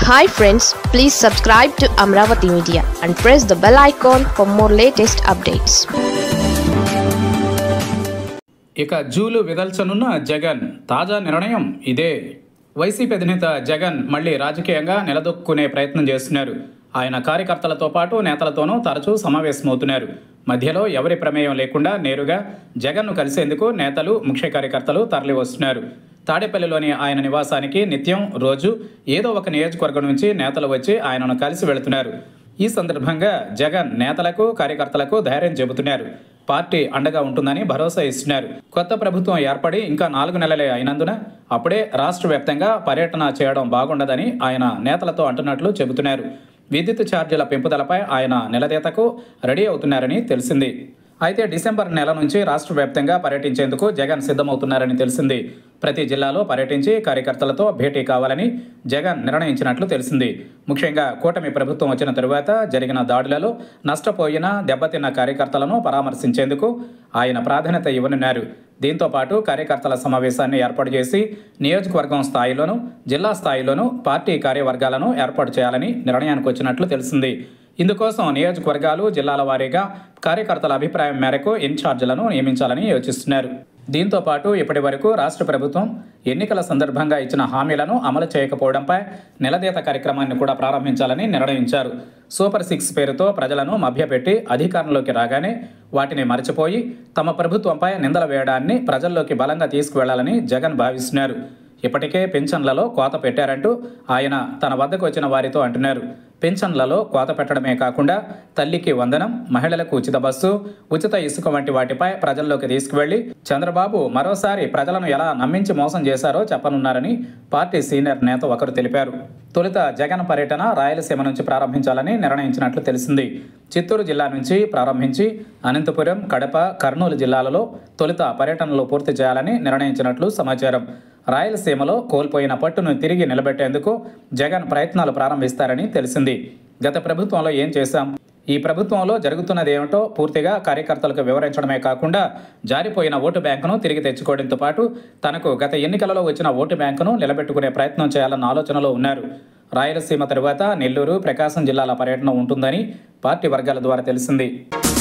hi friends please subscribe to Amaravati media and press the bell icon for more latest updates ఇక జూలు విదల్చనున్న జగన్ తాజా నిర్ణయం ఇదే వైసీపీ అధినేత జగన్ మళ్ళీ రాజకీయంగా నిలదొక్కునే ప్రయత్నం చేస్తున్నారు ఆయన కార్యకర్తలతో పాటు నేతలతోనూ తరచూ సమావేశమవుతున్నారు మధ్యలో ఎవరి ప్రమేయం లేకుండా నేరుగా జగన్ను కలిసేందుకు నేతలు ముఖ్య కార్యకర్తలు తరలి వస్తున్నారు తాడేపల్లిలోని ఆయన నివాసానికి నిత్యం రోజు ఏదో ఒక నియోజకవర్గం నుంచి నేతలు వచ్చి ఆయనను కలిసి వెళుతున్నారు ఈ సందర్భంగా జగన్ నేతలకు కార్యకర్తలకు ధైర్యం చెబుతున్నారు పార్టీ అండగా ఉంటుందని భరోసా ఇస్తున్నారు కొత్త ప్రభుత్వం ఏర్పడి ఇంకా నాలుగు నెలలే అయినందున అప్పుడే రాష్ట్ర వ్యాప్తంగా పర్యటన చేయడం బాగుండదని ఆయన నేతలతో అంటున్నట్లు చెబుతున్నారు విద్యుత్ ఛార్జీల పెంపుదలపై ఆయన నిలదీతకు రెడీ అవుతున్నారని తెలిసింది అయితే డిసెంబర్ నెల నుంచి రాష్ట్ర వ్యాప్తంగా పర్యటించేందుకు జగన్ సిద్ధమవుతున్నారని తెలిసింది ప్రతి జిల్లాలో పర్యటించి కార్యకర్తలతో భేటీ కావాలని జగన్ నిర్ణయించినట్లు తెలిసింది ముఖ్యంగా కూటమి ప్రభుత్వం వచ్చిన తరువాత జరిగిన దాడులలో నష్టపోయిన దెబ్బతిన్న కార్యకర్తలను పరామర్శించేందుకు ఆయన ప్రాధాన్యత ఇవ్వనున్నారు దీంతో పాటు కార్యకర్తల సమావేశాన్ని ఏర్పాటు చేసి నియోజకవర్గం స్థాయిలోనూ జిల్లా స్థాయిలోనూ పార్టీ కార్యవర్గాలను ఏర్పాటు చేయాలని నిర్ణయానికి వచ్చినట్లు తెలిసింది ఇందుకోసం నియోజకవర్గాలు జిల్లాల వారీగా కార్యకర్తల అభిప్రాయం మేరకు ఇన్ఛార్జీలను నియమించాలని యోచిస్తున్నారు దీంతో పాటు ఇప్పటి వరకు రాష్ట్ర ప్రభుత్వం ఎన్నికల సందర్భంగా ఇచ్చిన హామీలను అమలు చేయకపోవడంపై నిలదీత కార్యక్రమాన్ని కూడా ప్రారంభించాలని నిర్ణయించారు సూపర్ సిక్స్ పేరుతో ప్రజలను మభ్యపెట్టి అధికారంలోకి రాగానే వాటిని మరచిపోయి తమ ప్రభుత్వంపై నిందలు వేయడాన్ని ప్రజల్లోకి బలంగా తీసుకువెళ్లాలని జగన్ భావిస్తున్నారు ఇప్పటికే పెన్షన్లలో కోత పెట్టారంటూ ఆయన తన వద్దకు వచ్చిన వారితో అంటున్నారు పెన్షన్లలో కోత పెట్టడమే కాకుండా తల్లికి వందనం మహిళలకు ఉచిత బస్సు ఉచిత ఇసుక వంటి వాటిపై ప్రజల్లోకి తీసుకువెళ్లి చంద్రబాబు మరోసారి ప్రజలను ఎలా నమ్మించి మోసం చేశారో చెప్పనున్నారని పార్టీ సీనియర్ నేత ఒకరు తెలిపారు తొలుత జగన్ పర్యటన రాయలసీమ నుంచి ప్రారంభించాలని నిర్ణయించినట్లు తెలిసింది చిత్తూరు జిల్లా నుంచి ప్రారంభించి అనంతపురం కడప కర్నూలు జిల్లాలలో తొలుత పర్యటనలు పూర్తి చేయాలని నిర్ణయించినట్లు సమాచారం రాయలసీమలో కోల్పోయిన పట్టును తిరిగి నిలబెట్టేందుకు జగన్ ప్రయత్నాలు ప్రారంభిస్తారని తెలిసింది గత ప్రభుత్వంలో ఏం చేశాం ఈ ప్రభుత్వంలో జరుగుతున్నది ఏమిటో పూర్తిగా కార్యకర్తలకు వివరించడమే కాకుండా జారిపోయిన ఓటు బ్యాంకును తిరిగి తెచ్చుకోవడంతో పాటు తనకు గత ఎన్నికలలో వచ్చిన ఓటు బ్యాంకును నిలబెట్టుకునే ప్రయత్నం చేయాలన్న ఆలోచనలో ఉన్నారు రాయలసీమ తరువాత నెల్లూరు ప్రకాశం జిల్లాల పర్యటన ఉంటుందని పార్టీ వర్గాల ద్వారా తెలిసింది